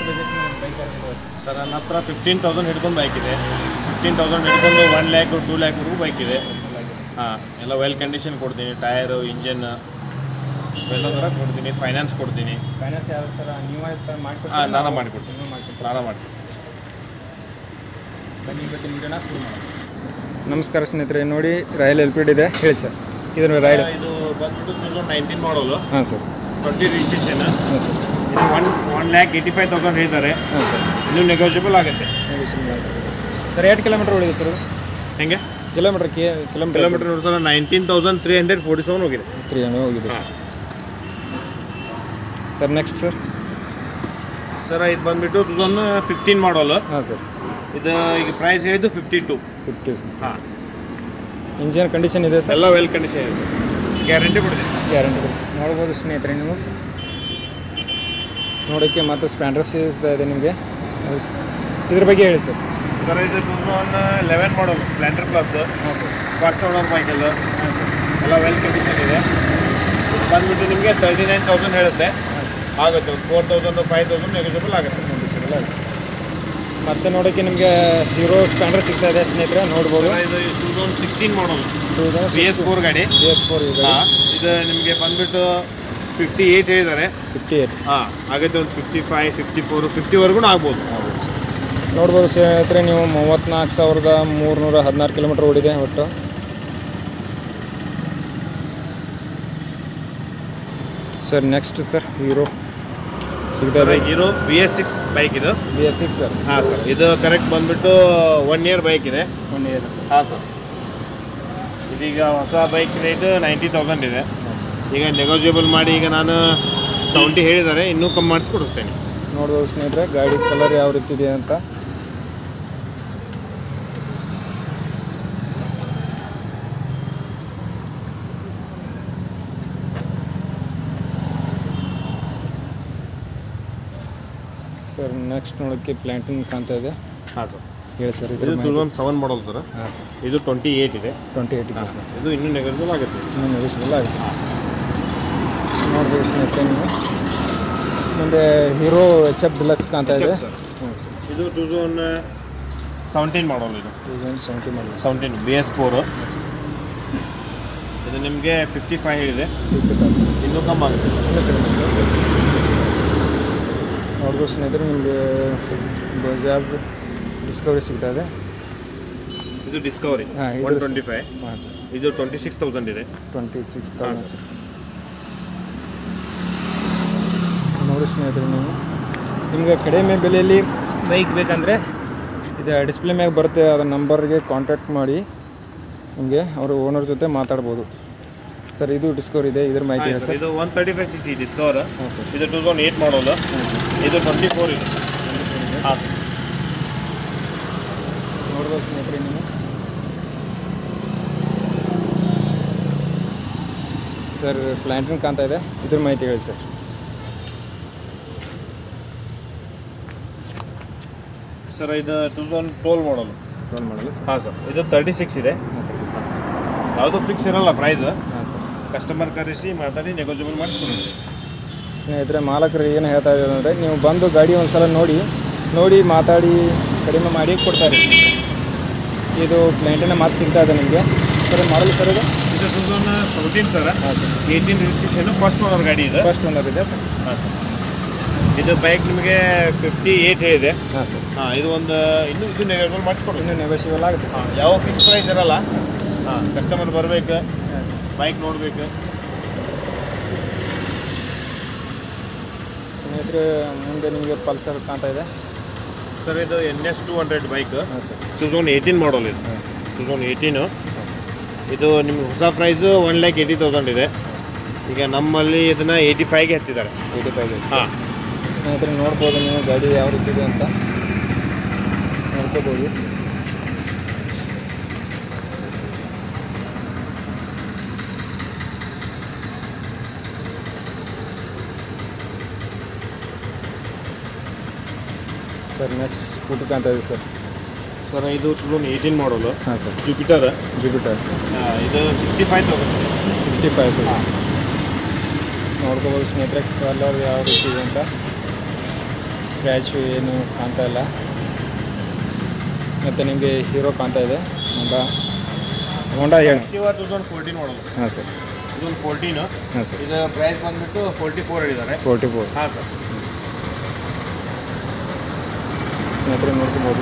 Budget bike ಯಾರು sir ನನ್ನ ಹತ್ರ ಫಿಫ್ಟೀನ್ ತೌಸಂಡ್ ಹಿಡ್ಕೊಂಡು ಬೈಕ್ ಇದೆ ಫಿಫ್ಟೀನ್ ತೌಸಂಡ್ ಹಿಡ್ಕೊಂಡು ಒನ್ ಲ್ಯಾಕ್ ಟೂ ಲ್ಯಾಕ್ವರೆಗೂ ಬೈಕ್ ಇದೆ ಹಾಂ ಎಲ್ಲ ವೆಲ್ ಕಂಡೀಷನ್ ಕೊಡ್ತೀನಿ ಟೈರು ಇಂಜನ್ ಎಲ್ಲ ಥರ ಕೊಡ್ತೀನಿ ಫೈನಾನ್ಸ್ ಕೊಡ್ತೀನಿ ಫೈನಾನ್ಸ್ ಯಾವ ಸರ್ ನೀವು ಮಾಡಿಕೊಡ್ತೀವಿ ಹಾಂ ನಾನು ಮಾಡಿಕೊಡ್ತೀನಿ ನೀವು ಮಾಡಿಕೊಡ್ತೀವಿ ನಾನು ಮಾಡ್ತೀನಿ ಬನ್ನಿ ಇವತ್ತಿನ ವಿಡಿಯೋನ ಶುರು ಮಾಡೋಣ ನಮಸ್ಕಾರ ಸ್ನೇಹಿತರೆ ನೋಡಿ ರಾಯಲ್ ಎಲ್ಪಿಡ್ ಇದೆ ಹೇಳಿ ಸರ್ ಇದನ್ನು ರಾಯಲ್ ಇದು ಬಂದ್ಬಿಟ್ಟು ಟೂ ತೌಸಂಡ್ ನೈನ್ಟೀನ್ ಮಾಡಲು ಹಾಂ ಸರ್ ಟ್ವೆಂಟಿ ರಿಜಿಸ್ಟ್ರೇಷನ್ ಹಾಂ ಸರ್ ಇದು one one lakh eighty five thousand ಹೇಳ್ತಾರೆ ಹಾಂ ಸರ್ ಇನ್ನೂ ನೆಗೋಷಿಯಬಲ್ ಆಗುತ್ತೆ ಸರ್ ಎರಡು ಕಿಲೋಮೀಟರ್ ಓಡಿದೆ ಸರ್ ಅದು? ಹೆಂಗೆ ಕಿಲೋಮೀಟರ್ ಕೆ ಕಿಲೋಮೀಟರ್ ಕಿಲೋಮೀಟರ್ ನೋಡ್ತಾರೆ nineteen thousand three hundred forty seven ಹೋಗಿದೆ ತ್ರೀ ಹಂಡ್ರೆಡ್ ಹೋಗಿದೆ sir sir next sir sir ಇದು ಬಂದ್ಬಿಟ್ಟು ಟೂ ತೌಸಂಡ್ ಫಿಫ್ಟೀನ್ ಮಾಡಲು ಹಾಂ ಸರ್ ಇದು ಈಗ ಪ್ರೈಸ್ ಹೇಳಿದ್ದು ಫಿಫ್ಟಿ ಟು ಫಿಫ್ಟಿ ಹಾಂ ಇಂಜಿನ್ ಕಂಡೀಷನ್ ಇದೆ ಸರ್ ಎಲ್ಲ ವೆಲ್ ಕಂಡೀಷನ್ ಇದೆ ಸರ್ ಗ್ಯಾರಂಟಿ ಕೊಡ್ತೀನಿ ಗ್ಯಾರಂಟಿ ನೋಡ್ಬೋದು ಸ್ನೇಹಿತರೆ ನೀವು ನೋಡೋಕ್ಕೆ ಮತ್ತು ಸ್ಪ್ಯಾಂಡರ್ಸ್ ಇರ್ತಾ ಇದೆ ನಿಮಗೆ ಹೌದು ಸರ್. ಇದ್ರ ಬಗ್ಗೆ ಹೇಳಿ ಸರ್ ಸರ್ ಇದು two thousand eleven model splendor plus ಹಾಂ ಸರ್ ಫಸ್ಟ್ ಓನರ್ ಬೈಕಲ್ ಹಾಂ ಸರ್ ಎಲ್ಲ ವೆಲ್ ಕಂಡೀಷನ್ ಇದೆ ಇದು ಬಂದ್ಬಿಟ್ಟು ನಿಮಗೆ ತರ್ಟಿ ನೈನ್ ತೌಸಂಡ್ ಹೇಳುತ್ತೆ ಹಾಂ ಸರ್ ಆಗುತ್ತೆ ಒಂದು four thousand five thousand negotiable ಆಗುತ್ತೆ ನೋಡಿ ಸರ್ ಎಲ್ಲ ಮತ್ತೆ ನೋಡೋಕ್ಕೆ ನಿಮಗೆ ಹೀರೋ ಸ್ಪ್ಯಾಂಡರ್ ಸಿಗ್ತಾ ಇದೆ ಸ್ನೇಹಿತರೆ ನೋಡ್ಬೋದು ಸರ್, ಇದು two thousand sixteen model two B S four ಗಾಡಿ ಬಿ ಎಸ್ ಫೋರ್ ಇದೆ ಹಾಂ ಇದು ನಿಮಗೆ ಬಂದ್ಬಿಟ್ಟು ಫಿಫ್ಟಿ ಏಯ್ಟ್ ಹೇಳಿದ್ದಾರೆ ಫಿಫ್ಟಿ ಏಟ್ ಹಾಂ ಆಗುತ್ತೆ ಒಂದು ಫಿಫ್ಟಿ ಫೈವ್ ಫಿಫ್ಟಿ ಫೋರ್ ಫಿಫ್ಟಿವರೆಗೂ ಆಗ್ಬೋದು ನೋಡ್ಬೋದು ಸ್ನೇಹಿತರೆ ನೀವು ಮೂವತ್ತ್ನಾಲ್ಕು ಸಾವಿರದ ಮೂರುನೂರ ಹದಿನಾರು ಕಿಲೋಮೀಟರ್ ಓಡಿದೆ ಒಟ್ಟು ಸರ್ ನೆಕ್ಸ್ಟ್ ಸರ್ ಹೀರೋ ಸಿಗ್ತಾ ಇದೆ Hero B S six bike ಇದು ಬಿ ಎಸ್ ಸಿಕ್ಸ್ ಸರ್ ಹಾಂ ಸರ್ ಇದು ಕರೆಕ್ಟ್ ಬಂದ್ಬಿಟ್ಟು ಒನ್ ಇಯರ್ ಬೈಕ್ ಇದೆ ಒನ್ ಇಯರ್ ಸರ್ ಹಾಂ ಸರ್ ಇದೀಗ ಹೊಸ ಬೈಕ್ ರೇಟ್ ನೈಂಟಿ ತೌಸಂಡ್ ಇದೆ ಹಾಂ ಸರ್ ಈಗ ನೆಗೋಜಿಯಬಲ್ ಮಾಡಿ ಈಗ ನಾನು ಸೆವೆಂಟಿ ಹೇಳಿದ್ದಾರೆ ಇನ್ನೂ ಕಮ್ಮಿ ಮಾಡಿಸಿ ಕೊಡಿಸ್ತೇನೆ ನೋಡ್ಬೋದು ಸ್ನೇಹಿತರೆ ಗಾಡಿ ಕಲರ್ ಯಾವ ರೀತಿ ಇದೆ ಅಂತ ಸರ್ ನೆಕ್ಸ್ಟ್ ನೋಡೋಕ್ಕೆ ಪ್ಲ್ಯಾಂಟಿನ್ ಕಾಣ್ತಾ ಇದೆ ಹಾಂ ಸರ್ ಹೇಳಿ ಸರ್ ಇದು ಇದ್ರ two thousand seven model sir ಹಾಂ ಸರ್ ಇದು ಟ್ವೆಂಟಿ ಏಯ್ಟ್ ಇದೆ ಟ್ವೆಂಟಿ ಏಯ್ಟ್ ಇದೆ ಸರ್ ಇದು ಇನ್ನೂ ನೆಗೋಜಿಬಲ್ ಆಗುತ್ತೆ ಇನ್ನೂ ನೆಗೋಷಿಯಬಲ್ ಆಗುತ್ತೆ ಸರ್ ನೋಡ್ಬೋದು ಸ್ನೇಹಿತರೆ ನೀವು ಮುಂದೆ ಹೀರೋ ಎಚ್ ಎಫ್ ಡಿಲಕ್ಸ್ ಕಾಣ್ತಾ ಇದೆ HF, sir. ಹಾಂ ಸರ್ ಇದು ಟೂ ತೌಸಂಡ್ ಸೆವೆಂಟೀನ್ ಮಾಡಲ್ ಇದು thousand seventy model seventeen B S four ಇದು ನಿಮಗೆ ಫಿಫ್ಟಿ ಫೈವ್ ಹೇಳಿದೆ ಫಿಫ್ಟಿ ತೌಸಂಡ್ ಇನ್ನೂ ಕಮ್ಮಿ ಆಗುತ್ತೆ ನೋಡ್ಬೋದು ಸ್ನೇಹಿತರೆ ನಿಮಗೆ ಬಜಾಜ್ ಡಿಸ್ಕವರಿ ಸಿಗ್ತಾ ಇದೆ ಇದು ಡಿಸ್ಕವರಿ ಹಾಂ ಒನ್ ಟ್ವೆಂಟಿ ಫೈವ್ ಹಾಂ ಸರ್ ಇದು ಟ್ವೆಂಟಿ ಸಿಕ್ಸ್ ತೌಸಂಡ್ ಇದೆ twenty six thousand sir. Sir ನೋಡಿ ಸ್ನೇಹಿತರೆ ನೀವು ನಿಮಗೆ ಕಡಿಮೆ ಬೆಲೆಯಲ್ಲಿ ಬೈಕ್ ಬೇಕಂದರೆ ಇದು ಡಿಸ್ಪ್ಲೇ ಮ್ಯಾಗ ಬರುತ್ತೆ ಅದರ ನಂಬರ್ಗೆ ಕಾಂಟ್ಯಾಕ್ಟ್ ಮಾಡಿ ನಿಮಗೆ ಅವರು ಓನರ್ ಜೊತೆ ಮಾತಾಡ್ಬೋದು ಸರ್ ಇದು ಡಿಸ್ಕವರ್ ಇದೆ ಇದ್ರ ಮಾಹಿತಿ ಇದೆ ಸರ್ ಇದು one thirty five C C Discover ಹಾಂ ಸರ್ ಇದು ಟೂ ತೌಸಂಡ್ ಏಯ್ಟ್ ಮಾಡಲ್ ಹಾಂ ಸರ್ ಇದು ಟ್ವೆಂಟಿ ಫೋರ್ ಇದೆ ಹಾಂ ನೋಡ್ಬೋದು ಸ್ನೇಹಿತರೆ ನೀವು ಸರ್ ಪ್ಲ್ಯಾಂಟಿನ್ ಕಾಣ್ತಾ ಇದೆ ಇದ್ರ ಮಾಹಿತಿ ಹೇಳಿ ಸರ್ ಸರ್ ಇದು two thousand twelve model phone ಮಾಡಲ್ಲ ಸರ್ ಹಾಂ ಸರ್ ಇದು ತರ್ಟಿ ಸಿಕ್ಸ್ ಇದೆ ಯಾವುದೂ ಫಿಕ್ಸ್ ಇರಲ್ಲ ಪ್ರೈಸ್ ಹಾಂ ಸರ್ ಕಸ್ಟಮರ್ ಕರೆಸಿ ಮಾತಾಡಿ ನೆಗೋಜಿಯಬಲ್ ಮಾಡಿಸ್ಕೊಡ್ತೀವಿ ಸ್ನೇಹಿತರೆ ಮಾಲಕರು ಏನು ಹೇಳ್ತಾ ಇದ್ದಾರೆ ಅಂದರೆ ನೀವು ಬಂದು ಗಾಡಿ ಒಂದು ಸಲ ನೋಡಿ ನೋಡಿ ಮಾತಾಡಿ ಕಡಿಮೆ ಮಾಡಿ ಕೊಡ್ತಾರೆ ಇದು ಪ್ಲ್ಯಾಂಟಿನ ಮಾತು ಸಿಗ್ತಾ ಇದೆ ನಿಮಗೆ ಸರ್ ಮಾಡಲ್ ಸರ್ ಇದು ಇದು ಟೂ ತೌಸಂಡ್ ಸೆವೆಂಟೀನ್ ಸರ್ ಹಾಂ sir eighteen registration first owner ಗಾಡಿ ಇದೆ ಫಸ್ಟ್ ಓನರ್ ಇದೆ ಸರ್ ಹಾಂ ಸರ್ ಇದು ಬೈಕ್ ನಿಮಗೆ ಫಿಫ್ಟಿ ಏಯ್ಟ್ ಹೇಳಿದೆ ಹಾಂ ಸರ್ ಹಾಂ ಇದು ಒಂದು ಇನ್ನೂ ಇದು ನೆಗೋಜಿಯಬಲ್ ಮಾಡಿಸ್ಕೊಡ್ತೀನಿ ಇನ್ನೂ ನೆಗೋಷಿಯಬಲ್ ಆಗುತ್ತೆ ಸರ್ ಹಾಂ ಯಾವ ಫಿಕ್ಸ್ ಪ್ರೈಸ್ ಇರಲ್ಲ ಹಾಂ ಸರ್ ಹಾಂ ಕಸ್ಟಮರ್ ಬರಬೇಕು ಹಾಂ ಸರ್ ಬೈಕ್ ನೋಡಬೇಕು ಸ್ನೇಹಿತರೆ ಮುಂದೆ ನಿಮಗೆ ಪಲ್ಸರ್ ಕಾಣ್ತಾ ಇದೆ ಸರ್ ಇದು N S two hundred bike ಹಾಂ sir two thousand eighteen model ಇದು ಹಾಂ ಸರ್ ಟೂ ತೌಸಂಡ್ ಏಯ್ಟೀನು ಹಾಂ ಸರ್ ಇದು ನಿಮ್ಗೆ ಹೊಸ price one lakh eighty thousand ಇದೆ ಹಾಂ ಸರ್ ಈಗ ನಮ್ಮಲ್ಲಿ ಇದನ್ನು ಏಯ್ಟಿ ಫೈವ್ಗೆ ಹಚ್ಚಿದ್ದಾರೆ ಏಯ್ಟಿ ಫೈವ್ ಹಾಂ ಸ್ನೇಹಿತರೆ ನೋಡ್ಬೋದು ನೀವು ಗಾಡಿ ಯಾವ ರೀತಿ ಇದೆ ಅಂತ ನೋಡ್ಕೋಬೋದು ಸರ್ ನೆಕ್ಸ್ಟ್ ಸ್ಕೂಟಿ ಕಾಣ್ತಾ ಇದೆ ಸರ್ ಸರ್ ಇದು ಟೂ ತೌಸಂಡ್ ಏಯ್ಟೀನ್ ಮಾಡಲು ಹಾಂ ಸರ್ ಜುಪಿಟರ್ ಜುಪಿಟರ್ ಇದು sixty five thousand sixty five ನೋಡ್ಕೋಬೋದು ಸ್ನೇಹಿತರೆ ಕಲರ್ ಯಾವ ರೀತಿ ಇದೆ ಅಂತ ಸ್ಕ್ರ್ಯಾಚು ಏನು ಕಾಣ್ತಾ ಇಲ್ಲ ಮತ್ತು ನಿಮಗೆ ಹೀರೋ ಕಾಣ್ತಾ ಇದೆ ಹೋಂಡಾ ಹೋಂಡಾ ಹೇಳಿ ಆಕ್ಟಿವಾ ಟೂ ತೌಸಂಡ್ ಫೋರ್ಟೀನ್ ಮಾಡಲು ಹಾಂ ಸರ್ ಇದೊಂದು ಫೋರ್ಟೀನು ಹಾಂ ಸರ್ ಇದು ಪ್ರೈಸ್ ಬಂದ್ಬಿಟ್ಟು ಫೋರ್ಟಿ ಫೋರ್ ಹೇಳಿದ್ದಾರೆ ಫೋರ್ಟಿ ಫೋರ್ ಹಾಂ ಸರ್ ಸ್ನೇಹಿತರೆ ನೋಡ್ಕೋಬೋದು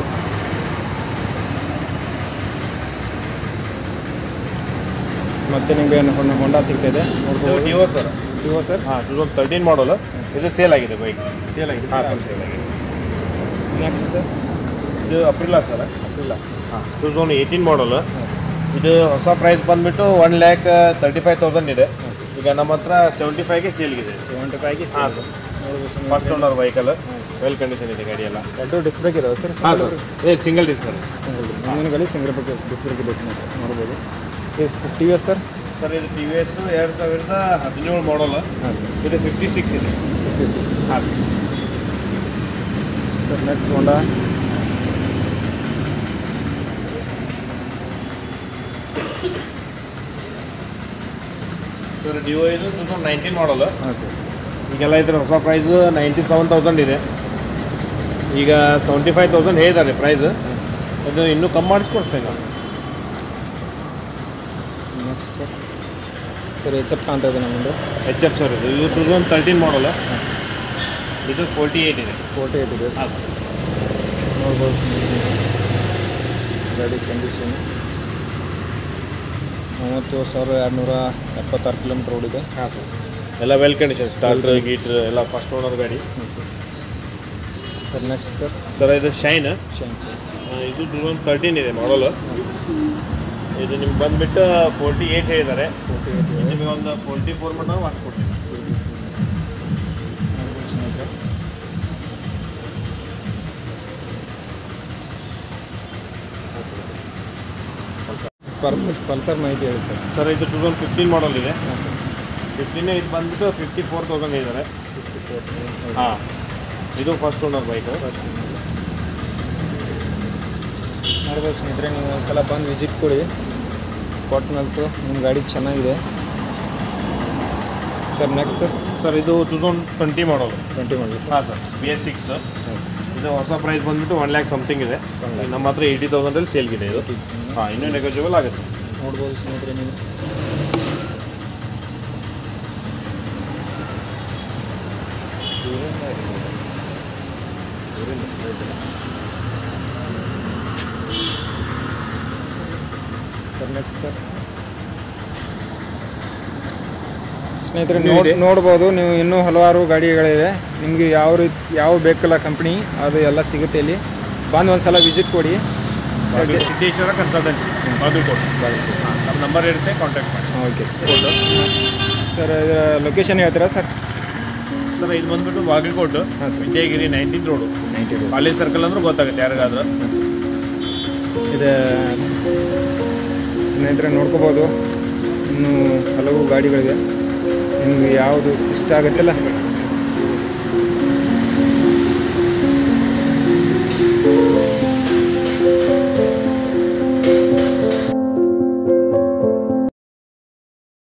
ಮತ್ತು ನಿಮಗೆ ಹೊಂಡಾ ಸಿಗ್ತಾಯಿದೆ ಇದು ನೋಡ್ಕೋಬೋದು ಡಿವೋ ಸರ್ ಇವ ಸರ್ ಹಾಂ ಟೂ ತೌಸಂಡ್ ತರ್ಟೀನ್ ಮಾಡಲು ಇದು ಸೇಲ್ ಆಗಿದೆ ಬೈಕ್ ಸೇಲ್ ಆಗಿದೆ ಹಾಂ ಸರ್ ಸರ್ ಸೇಲ್ ಆಗಿದೆ ನೆಕ್ಸ್ಟ್ ಸರ್ ಇದು ಅಪ್ರಿಲಾ ಸರ್ ಇಲ್ಲ ಹಾಂ ಟೂ ತೌಸಂಡ್ ಏಯ್ಟೀನ್ ಮಾಡಲು ಹಾಂ ಸರ್ ಇದು ಹೊಸ ಪ್ರೈಸ್ ಬಂದ್ಬಿಟ್ಟು one lakh thirty five thousand ಇದೆ ಹಾಂ ಸರ್ ಈಗ ನಮ್ಮ ಹತ್ರ ಸೆವೆಂಟಿ ಫೈವ್ಗೆ ಸೇಲ್ಗಿದೆ ಸೆವೆಂಟಿ ಫೈವ್ಗೆ ಹಾಂ ಸರ್ ನೋಡ್ಬೋದು first owner vehicle well condition ಇದೆ ಗಾಡಿ ಎಲ್ಲ ಎರಡು ಡಿಸ್ ಬ್ರೇಕ್ ಇದಾವೆ ಸರ್ ಹಾಂ ಸರ್ ಏ ಸಿಂಗಲ್ ಡಿಸ್ ಸರ್ ಸಿಂಗಲ್ ಮುಂದಿನ ಗಾಡಿ ಸಿಂಗಲ್ ಬ್ರೇಕ್ ಡಿಸ್ ಬ್ರೇಕ್ ಇದೆ ಸ್ನೇಹಿತರೆ ನೋಡ್ಬೋದು S T V S sir sir ಇದು ಟಿ ವಿ ಎಸ್ ಎರಡು ಸಾವಿರದ ಹದಿನೇಳು ಮಾಡಲ್ ಹಾಂ ಸರ್ ಇದು ಫಿಫ್ಟಿ ಸಿಕ್ಸ್ ಇದೆ ಫಿಫ್ಟಿ ಸಿಕ್ಸ್ ಹಾಂ sir next Honda sir Dio ಇದು ಟೂ ತೌಸಂಡ್ ನೈನ್ಟೀನ್ ಮಾಡಲ್ ಹಾಂ ಸರ್ ಈಗೆಲ್ಲ ಇದ್ರ ಹೊಸ ಪ್ರೈಸ್ ನೈಂಟಿ ಸೆವೆನ್ ತೌಸಂಡ್ ಇದೆ ಈಗ ಸೆವೆಂಟಿ ಫೈವ್ ತೌಸಂಡ್ ಹೇಳಿದ್ದಾರೆ ಪ್ರೈಸ್ ಹಾಂ ಸರ್ ಅದು ಇನ್ನೂ ಕಮ್ಮಿ ಮಾಡಿಸ್ಕೊಡ್ತೇನೆ ನಾನು ನೆಕ್ಸ್ಟ್ ಸರ್ ಎಚ್ ಎಫ್ ಕಾಣ್ತಾ ಇದೆ ನಮ್ಮದು ಎಚ್ ಎಫ್ ಸರ್ ಇದು ಇದು ಟೂ ತೌಸಂಡ್ ತರ್ಟೀನ್ ಮಾಡಲ್ ಹಾಂ ಸರ್ ಇದು ಫೋರ್ಟಿ ಏಯ್ಟ್ ಇದೆ ಫೋರ್ಟಿ ಏಟ್ ಇದೆ ಸರ್ ಹಾಂ ಸರ್ ನೋಡ್ಬೋದು ಸ್ನೇಹಿತರೆ. ಗಾಡಿ ಕಂಡೀಷನ್ ಮೂವತ್ತು ಸಾವಿರದ ಎರಡುನೂರ ಎಪ್ಪತ್ತಾರು ಕಿಲೋಮೀಟ್ರ್ ಓಡಿದೆ ಹಾಂ ಸರ್ ಎಲ್ಲ ವೆಲ್ ಕಂಡೀಷನ್ ಸ್ಟಾರ್ಟರ್ ಗೀಟ್ರ್ ಎಲ್ಲ ಫಸ್ಟ್ ಓನರ್ ಗಾಡಿ ಹಾಂ sir sir next sir sir ಇದು ಶೈನ್ ಶೈನ್ ಸರ್ ಇದು ಟೂ ತೌಸಂಡ್ ತರ್ಟೀನ್ ಇದೆ ಮಾಡಲ್ ಇದು ನಿಮ್ಗೆ ಬಂದುಬಿಟ್ಟು ಫೋರ್ಟಿ ಏಯ್ಟ್ ಹೇಳಿದ್ದಾರೆ ಫೋರ್ಟಿ ಏಟ್ ಇದೆ ನಿಮಗೆ ಒಂದು ಫೋರ್ಟಿ ಫೋರ್ ಮಟ್ಟ ಮಾಡಿಸ್ಕೊಡ್ತೀನಿ ನೋಡ್ಬೋದು ಸ್ನೇಹಿತರೆ ಪಲ್ಸರ್ ಪಲ್ಸರ್ ಮಾಹಿತಿ ಹೇಳಿ ಸರ್ ಸರ್ ಇದು ಟೂ ತೌಸಂಡ್ ಫಿಫ್ಟೀನ್ ಮಾಡಲ್ ಇದೆ ಹಾಂ ಸರ್ ಫಿಫ್ಟೀನ್ ಇದು ಬಂದ್ಬಿಟ್ಟು ಫಿಫ್ಟಿ ಫೋರ್ ತೌಸಂಡ್ ಹೇಳಿದ್ದಾರೆ ಫಿಫ್ಟಿ ಫೋರ್ ಹಾಂ ಇದು ಫಸ್ಟ್ ಓನರ್ ಬೈಕ್ ನೋಡ್ಬೋದು ಸ್ನೇಹಿತರೆ ನೀವು ಒಂದ್ಸಲ ಬಂದು ವಿಸಿಟ್ ಕೊಡಿ ಕೊಟ್ಟನಂತೂ ನಿಮ್ಮ ಗಾಡಿ ಚೆನ್ನಾಗಿದೆ ಸರ್ ನೆಕ್ಸ್ಟ್ ಸರ್ ಸರ್ ಇದು two thousand twenty model twenty ಮಾಡಲಿ ಸರ್ ಹಾಂ ಸರ್ ಬಿ ಎಸ್ ಸಿಕ್ಸ್ ಹಾಂ ಸರ್ ಇದು ಹೊಸ ಪ್ರೈಸ್ ಬಂದ್ಬಿಟ್ಟು ಒನ್ ಲ್ಯಾಕ್ ಸಮಥಿಂಗ್ ಇದೆ One lakh. ನಮ್ಮ ಹತ್ರ ಏಯ್ಟಿ ತೌಸಂಡಲ್ಲಿ ಸೇಲ್ಗಿದೆ ಇದು ಹಾಂ ಇನ್ನೂ ನೆಗೋಜಿಯಬಲ್ ಆಗುತ್ತೆ ನೋಡ್ಬೋದು ಸ್ನೇಹಿತರೆ ನೀವು ಸರ್ ನೆಕ್ಸ್ಟ್ ಸರ್ ಸ್ನೇಹಿತರೆ ಇನ್ನೂ ನೋಡ್ ಇದೆ. ನೋಡ್ಬೋದು ನೀವು ಇನ್ನೂ ಹಲವಾರು ಗಾಡಿಗಳಿವೆ ನಿಮಗೆ ಯಾವ ರೀತಿ ಯಾವ ಬೇಕಲ್ಲ ಕಂಪ್ನಿ ಅದು ಎಲ್ಲ ಸಿಗುತ್ತೆ ಇಲ್ಲಿ ಬಂದು ಒಂದು ಸಲ ವಿಸಿಟ್ ಕೊಡಿ ಹಾಗೆ ಸಿದ್ದೇಶ್ವರ ಕನ್ಸಲ್ಟೆನ್ಸಿ ಬಾಗಲಕೋಟೆ ಹಾಂ ನಮ್ಮ ನಂಬರ್ ಇರುತ್ತೆ ಕಾಂಟ್ಯಾಕ್ಟ್ ಮಾಡಿ ಓಕೆ ಸರ್ ಸರ್ ಇದರ ಲೊಕೇಶನ್ ಹೇಳ್ತೀರಾ ಸರ್ ಸರ್ ಇದು ಬಂದ್ಬಿಟ್ಟು ಬಾಗಲಕೋಟೆ ಹಾಂ sir Vidyagiri nineteen road ninety college circle ಅಂದ್ರೆ ಗೊತ್ತಾಗುತ್ತೆ ಯಾರಿಗಾದ್ರೂ ಇದು ಸ್ನೇಹಿತರೆ ನೋಡ್ಕೋಬೋದು ಇನ್ನೂ ಹಲವು ಗಾಡಿಗಳಿವೆ ನಿಮಗೆ ಯಾವುದು ಇಷ್ಟ ಆಗುತ್ತಲ್ಲ